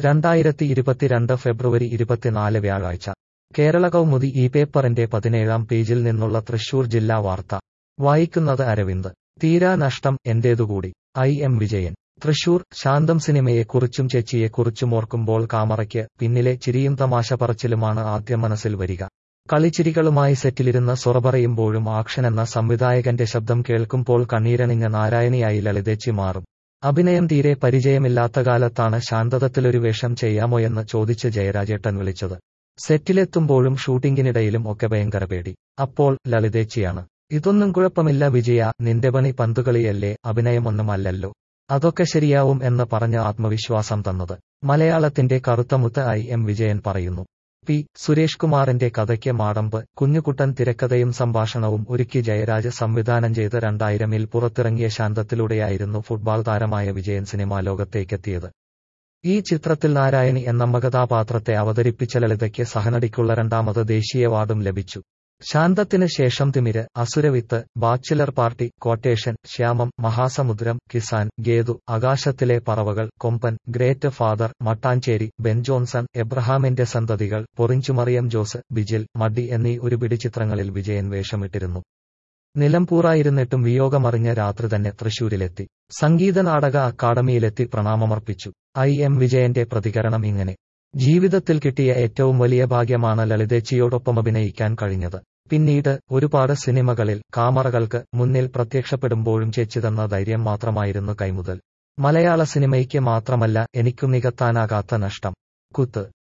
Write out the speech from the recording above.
രണ്ടായിരത്തി ഇരുപത്തിരണ്ട് ഫെബ്രുവരി ഇരുപത്തിനാല് വ്യാഴാഴ്ച കേരള കൗമുദി ഈ പേപ്പറിന്റെ പതിനേഴാം പേജിൽ നിന്നുള്ള തൃശൂർ ജില്ലാ വാർത്ത വായിക്കുന്നത് അരവിന്ദ് തീരാ നഷ്ടം എന്റേതുകൂടി ഐ എം വിജയൻ തൃശൂർ ശാന്തം സിനിമയെക്കുറിച്ചും ചേച്ചിയെക്കുറിച്ചും ഓർക്കുമ്പോൾ കാമറയ്ക്ക് പിന്നിലെ ചിരിയും തമാശ പറച്ചിലുമാണ് ആദ്യം മനസ്സിൽ വരിക കളിച്ചിരികളുമായി സെറ്റിലിരുന്ന് സൊറ പറയുമ്പോഴും ആക്ഷൻ എന്ന സംവിധായകന്റെ ശബ്ദം കേൾക്കുമ്പോൾ കണ്ണീരണിഞ്ഞ നാരായണിയായി ലളിതേച്ചി മാറും അഭിനയം തീരെ പരിചയമില്ലാത്ത കാലത്താണ് ശാന്തതത്തിലൊരു വേഷം ചെയ്യാമോയെന്ന് ചോദിച്ച് ജയരാജേട്ടൻ വിളിച്ചത് സെറ്റിലെത്തുമ്പോഴും ഷൂട്ടിംഗിനിടയിലും ഒക്കെ ഭയങ്കര പേടി അപ്പോൾ ലളിതേച്ചിയാണ് ഇതൊന്നും കുഴപ്പമില്ല വിജയ നിന്റെ പണി പന്തുകളിയല്ലേ അഭിനയമൊന്നുമല്ലല്ലോ അതൊക്കെ ശരിയാവും എന്ന് പറഞ്ഞ് ആത്മവിശ്വാസം തന്നത് മലയാളത്തിന്റെ കറുത്തമുത്ത് ഐ എം വിജയൻ പറയുന്നു പി സുരേഷ് കുമാറിന്റെ കഥയ്ക്ക് മാടമ്പ് കുഞ്ഞുകുട്ടൻ തിരക്കഥയും സംഭാഷണവും ഒരുക്കി ജയരാജ് സംവിധാനം ചെയ്ത് രണ്ടായിരമിൽ പുറത്തിറങ്ങിയ ശാന്തത്തിലൂടെയായിരുന്നു ഫുട്ബോൾ താരമായ വിജയൻ സിനിമാ ലോകത്തേക്കെത്തിയത് ഈ ചിത്രത്തിൽ നാരായണി എന്ന കഥാപാത്രത്തെ അവതരിപ്പിച്ച ലളിതയ്ക്ക് സഹനടിക്കുള്ള രണ്ടാമത് ദേശീയ അവാർഡും ലഭിച്ചു ശാന്തത്തിന് ശേഷം Thimiru Asuravithu bachelor party quotation Shyamam Mahasamudram Kisan ഗേതു Aakashathile Paravakal Komban great father Mattancherry Ben Johnson എബ്രഹാമിന്റെ സന്തതികൾ പൊറിഞ്ചുമറിയം ജോസ് ബിജിൽ മഡി എന്നീ ഒരു പിടി ചിത്രങ്ങളിൽ വിജയൻ വേഷമിട്ടിരുന്നു നിലമ്പൂറായിരുന്നിട്ടും വിയോഗമറിഞ്ഞ രാത്രി തന്നെ തൃശൂരിലെത്തി സംഗീത നാടക അക്കാദമിയിലെത്തി പ്രണാമമർപ്പിച്ചു ഐ എം വിജയന്റെ പ്രതികരണം ഇങ്ങനെ ജീവിതത്തിൽ കിട്ടിയ ഏറ്റവും വലിയ ഭാഗ്യമാണ് ലളിതേച്ചിയോടൊപ്പം അഭിനയിക്കാൻ കഴിഞ്ഞത് പിന്നീട് ഒരുപാട് സിനിമകളിൽ കാമറകൾക്ക് മുന്നിൽ പ്രത്യക്ഷപ്പെടുമ്പോഴും ചേച്ചി തന്ന ധൈര്യം മാത്രമായിരുന്നു കൈമുതൽ മലയാള സിനിമയ്ക്ക് മാത്രമല്ല എനിക്കും നികത്താനാകാത്ത നഷ്ടം കുത്ത്